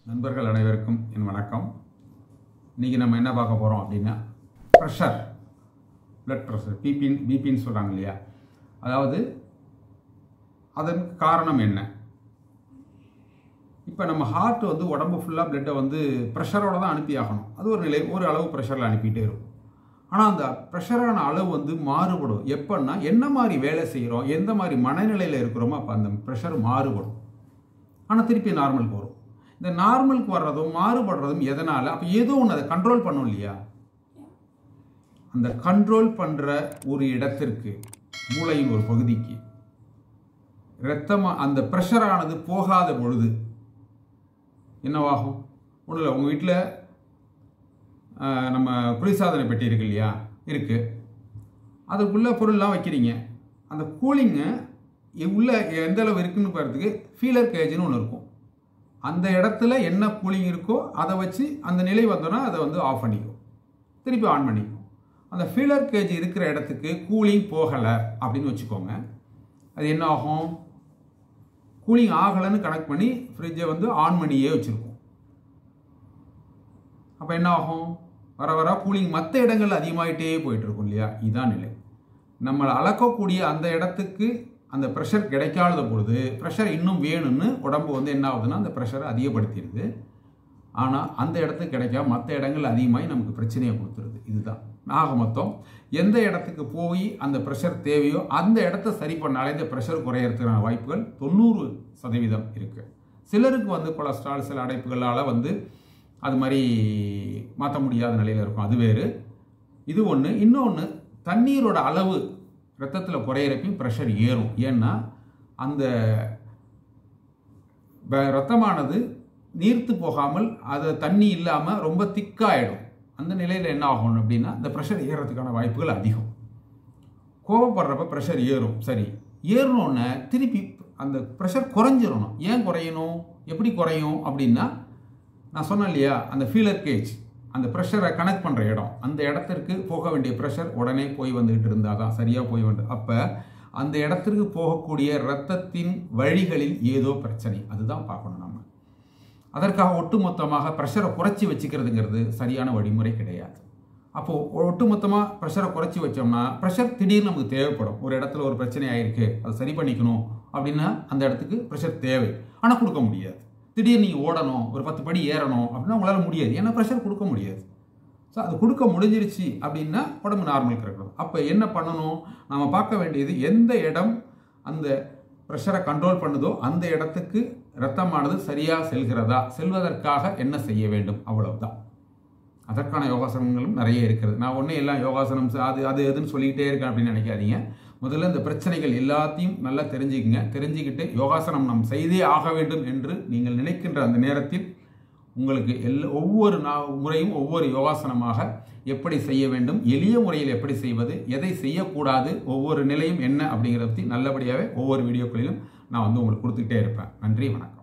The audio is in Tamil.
நண்பர்கள் அனைவருக்கும் என் வணக்கம் இன்றைக்கி நம்ம என்ன பார்க்க போகிறோம் அப்படின்னா ப்ரெஷர் பிளட் ப்ரெஷர் பிபின் பிபின்னு சொல்கிறாங்க இல்லையா அதாவது அதன் காரணம் என்ன இப்போ நம்ம ஹார்ட் வந்து உடம்பு ஃபுல்லாக பிளட்டை வந்து ப்ரெஷரோட தான் அனுப்பி ஆகணும் அது ஒரு நிலை ஒரு அளவு ப்ரெஷரில் அனுப்பிட்டே இருக்கும் ஆனால் அந்த ப்ரெஷரான அளவு வந்து மாறுபடும் எப்போன்னா என்ன மாதிரி வேலை செய்கிறோம் எந்த மாதிரி மனநிலையில் இருக்கிறோமோ அப்போ அந்த ப்ரெஷர் மாறுபடும் ஆனால் திருப்பி நார்மலுக்கு வரும் இந்த நார்மலுக்கு வர்றதும் மாறுபடுறதும் எதனால் அப்போ ஏதோ ஒன்று அதை கண்ட்ரோல் பண்ணும் இல்லையா அந்த கண்ட்ரோல் பண்ணுற ஒரு இடத்திற்கு மூளையின் ஒரு பகுதிக்கு ரத்தமாக அந்த ப்ரெஷரானது போகாத பொழுது என்னவாகும் ஒன்றும் இல்லை உங்கள் வீட்டில் நம்ம குளிர்சாதன பெட்டி இருக்கு இல்லையா இருக்குது அதுக்குள்ளே பொருள்லாம் வைக்கிறீங்க அந்த கூலிங்கு உள்ள எந்த அளவு இருக்குன்னு பார்த்துக்கு ஃபீலர் கேஜ்னு ஒன்று இருக்கும் அந்த இடத்துல என்ன கூலிங் இருக்கோ அதை வச்சு அந்த நிலை வந்தோன்னா அதை வந்து ஆஃப் பண்ணிக்கும் திருப்பி ஆன் பண்ணிக்கும் அந்த ஃபீலர் கேஜ் இருக்கிற இடத்துக்கு கூலிங் போகலை அப்படின்னு வச்சுக்கோங்க அது என்ன ஆகும் கூலிங் ஆகலைன்னு கனெக்ட் பண்ணி ஃப்ரிட்ஜை வந்து ஆன் பண்ணியே வச்சுருக்கோம் அப்போ என்ன ஆகும் வர வர கூலிங் மற்ற இடங்கள் அதிகமாகிட்டே போயிட்டு இருக்கும் இல்லையா இதுதான் நிலை நம்மளை அளக்கக்கூடிய அந்த இடத்துக்கு அந்த ப்ரெஷர் கிடைக்காத பொழுது ப்ரெஷர் இன்னும் வேணும்னு உடம்பு வந்து என்ன ஆகுதுன்னா அந்த ப்ரெஷரை அதிகப்படுத்திடுது ஆனால் அந்த இடத்துக்கு கிடைக்காம மற்ற இடங்கள் அதிகமாகி நமக்கு பிரச்சனையை கொடுத்துருது இதுதான் ஆக மொத்தம் எந்த இடத்துக்கு போய் அந்த ப்ரெஷர் தேவையோ அந்த இடத்த சரி பண்ணாலே இந்த ப்ரெஷர் குறையறதுக்கான வாய்ப்புகள் தொண்ணூறு சதவீதம் இருக்குது சிலருக்கு வந்து கொலஸ்ட்ரால் சில அடைப்புகளால் வந்து அது மாதிரி மாற்ற முடியாத நிலையில் இருக்கும் அது வேறு இது ஒன்று இன்னொன்று தண்ணீரோட அளவு ரத்தத்தில் குறையிறப்பையும் ப்ரெஷர் ஏறும் ஏன்னா அந்த ரத்தமானது நீர்த்து போகாமல் அது தண்ணி இல்லாமல் ரொம்ப திக்காயிடும் அந்த நிலையில் என்ன ஆகும் அப்படின்னா இந்த ப்ரெஷர் ஏறுறதுக்கான வாய்ப்புகள் அதிகம் கோவப்படுறப்ப ப்ரெஷர் ஏறும் சரி ஏறணுன்னு திருப்பி அந்த ப்ரெஷர் குறைஞ்சிடணும் ஏன் குறையணும் எப்படி குறையும் அப்படின்னா நான் சொன்னேன் இல்லையா அந்த ஃபீலர் கேஜ் அந்த ப்ரெஷரை கனெக்ட் பண்ணுற இடம் அந்த இடத்திற்கு போக வேண்டிய ப்ரெஷர் உடனே போய் வந்துகிட்டு இருந்தால் தான் சரியாக போய் வந்து அப்போ அந்த இடத்திற்கு போகக்கூடிய இரத்தத்தின் வழிகளில் ஏதோ பிரச்சனை அதுதான் பார்க்கணும் நம்ம அதற்காக ஒட்டுமொத்தமாக ப்ரெஷரை குறைச்சி வச்சுக்கிறதுங்கிறது சரியான வழிமுறை கிடையாது அப்போது ஒட்டுமொத்தமாக ப்ரெஷரை குறைச்சி வச்சோம்னா ப்ரெஷர் திடீர்னு நமக்கு தேவைப்படும் ஒரு இடத்துல ஒரு பிரச்சனை ஆகிருக்கு அதை சரி பண்ணிக்கணும் அப்படின்னா அந்த இடத்துக்கு ப்ரெஷர் தேவை ஆனால் கொடுக்க முடியாது திடீர்னு நீங்கள் ஓடணும் ஒரு பத்து படி ஏறணும் அப்படின்னா உங்களால் முடியாது ஏன்னா ப்ரெஷர் கொடுக்க முடியாது ஸோ அது கொடுக்க முடிஞ்சிருச்சு அப்படின்னா உடம்பு நார்மலுக்கு இருக்கணும் அப்போ என்ன பண்ணணும் நம்ம பார்க்க வேண்டியது எந்த இடம் அந்த ப்ரெஷரை கண்ட்ரோல் பண்ணுதோ அந்த இடத்துக்கு ரத்தமானது சரியாக செல்கிறதா செல்வதற்காக என்ன செய்ய வேண்டும் அவ்வளவுதான் அதற்கான யோகாசனங்களும் நிறைய இருக்கிறது நான் ஒன்றே எல்லாம் யோகாசனம் அது அது எதுன்னு சொல்லிக்கிட்டே இருக்கேன் அப்படின்னு நினைக்காதீங்க முதல்ல இந்த பிரச்சனைகள் எல்லாத்தையும் நல்லா தெரிஞ்சுக்கங்க தெரிஞ்சுக்கிட்டு யோகாசனம் நாம் செய்தே ஆக வேண்டும் என்று நீங்கள் நினைக்கின்ற அந்த நேரத்தில் உங்களுக்கு எல்லா ஒவ்வொரு நா முறையும் ஒவ்வொரு யோகாசனமாக எப்படி செய்ய வேண்டும் எளிய முறையில் எப்படி செய்வது எதை செய்யக்கூடாது ஒவ்வொரு நிலையும் என்ன அப்படிங்கிறத பற்றி நல்லபடியாகவே ஒவ்வொரு வீடியோக்களிலும் நான் வந்து உங்களுக்கு கொடுத்துக்கிட்டே இருப்பேன் நன்றி வணக்கம்